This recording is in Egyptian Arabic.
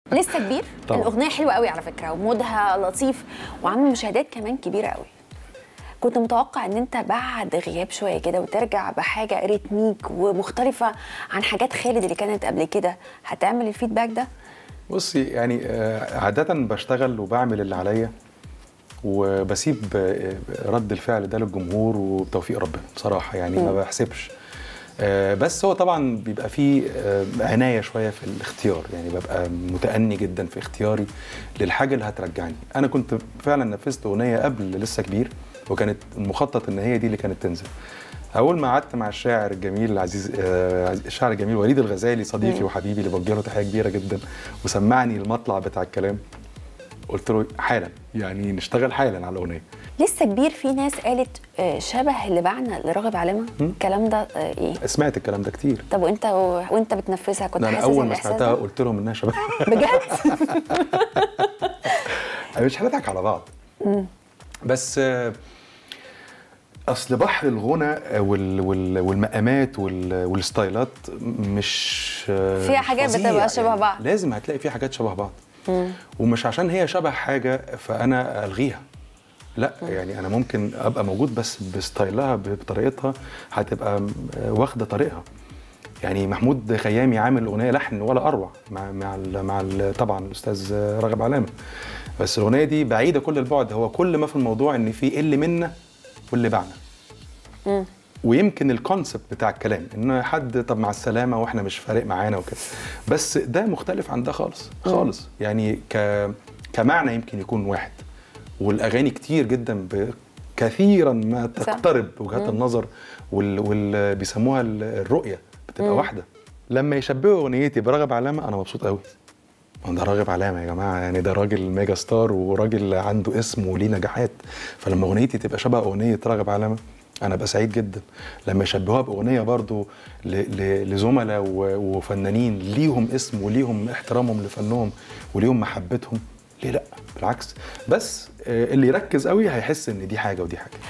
لسه كبير طبعاً. الاغنيه حلوه قوي على فكره ومودها لطيف وعامل مشاهدات كمان كبيره قوي كنت متوقع ان انت بعد غياب شويه كده وترجع بحاجه ريتميك ومختلفه عن حاجات خالد اللي كانت قبل كده هتعمل الفيدباك ده بصي يعني آه، عادة بشتغل وبعمل اللي عليا وبسيب آه، رد الفعل ده للجمهور وبتوفيق ربنا بصراحة يعني ما بحسبش آه، بس هو طبعا بيبقى فيه آه، عناية شوية في الاختيار يعني ببقى متأني جدا في اختياري للحاجة اللي هترجعني أنا كنت فعلا نفذت أغنية قبل لسه كبير وكانت المخطط إن هي دي اللي كانت تنزل أول ما قعدت مع الشاعر الجميل العزيز آه، الشاعر الجميل وليد الغزالي صديقي وحبيبي اللي بوجه له تحية كبيرة جدا وسمعني المطلع بتاع الكلام قلت له حالا يعني نشتغل حالا على الأغنية لسه كبير في ناس قالت آه، شبه اللي بعنا لراغب علامه الكلام ده آه، ايه سمعت الكلام ده كتير طب وانت وانت بتنفذها كنت ده انا حاسس اول ما الإحساس سمعتها ده؟ قلت لهم انها شبه بجد مش هنضحك على بعض بس آه، اصل بحر الغنى آه، وال وال والمقامات وال والستايلات مش آه، فيها حاجات فظيع بتبقى شبه بعض. لازم هتلاقي فيها حاجات شبه بعض ومش عشان هي شبه حاجه فانا الغيها لا يعني انا ممكن ابقى موجود بس بستايلها بطريقتها هتبقى آه، واخده طريقها يعني محمود خيامي عامل اغنيه لحن ولا اروع مع مع ال مع ال طبعا الاستاذ راغب علامه بس الاغنيه دي بعيده كل البعد هو كل ما في الموضوع ان في اللي منا واللي بعنا ويمكن الكونسبت بتاع الكلام ان حد طب مع السلامه واحنا مش فارق معانا وكده بس ده مختلف عن ده خالص خالص يعني ك كمعنى يمكن يكون واحد والاغاني كتير جدا ب... كثيرا ما صح. تقترب وجهات النظر وال... وال... بيسموها ال- الرؤيه بتبقى واحده لما يشبهوا اغنيتي برغب علامه انا مبسوط قوي ما ده راغب علامه يا جماعه يعني ده راجل ميجا ستار وراجل عنده اسم وليه نجاحات فلما اغنيتي تبقى شبه اغنيه راغب علامه انا ابقى سعيد جدا لما يشبهوها باغنيه برضو ل- ل- لزملاء و- وفنانين ليهم اسم وليهم احترامهم لفنهم وليهم محبتهم ليه لا بالعكس بس آه، اللي يركز قوي هيحس ان دي حاجه ودي حاجه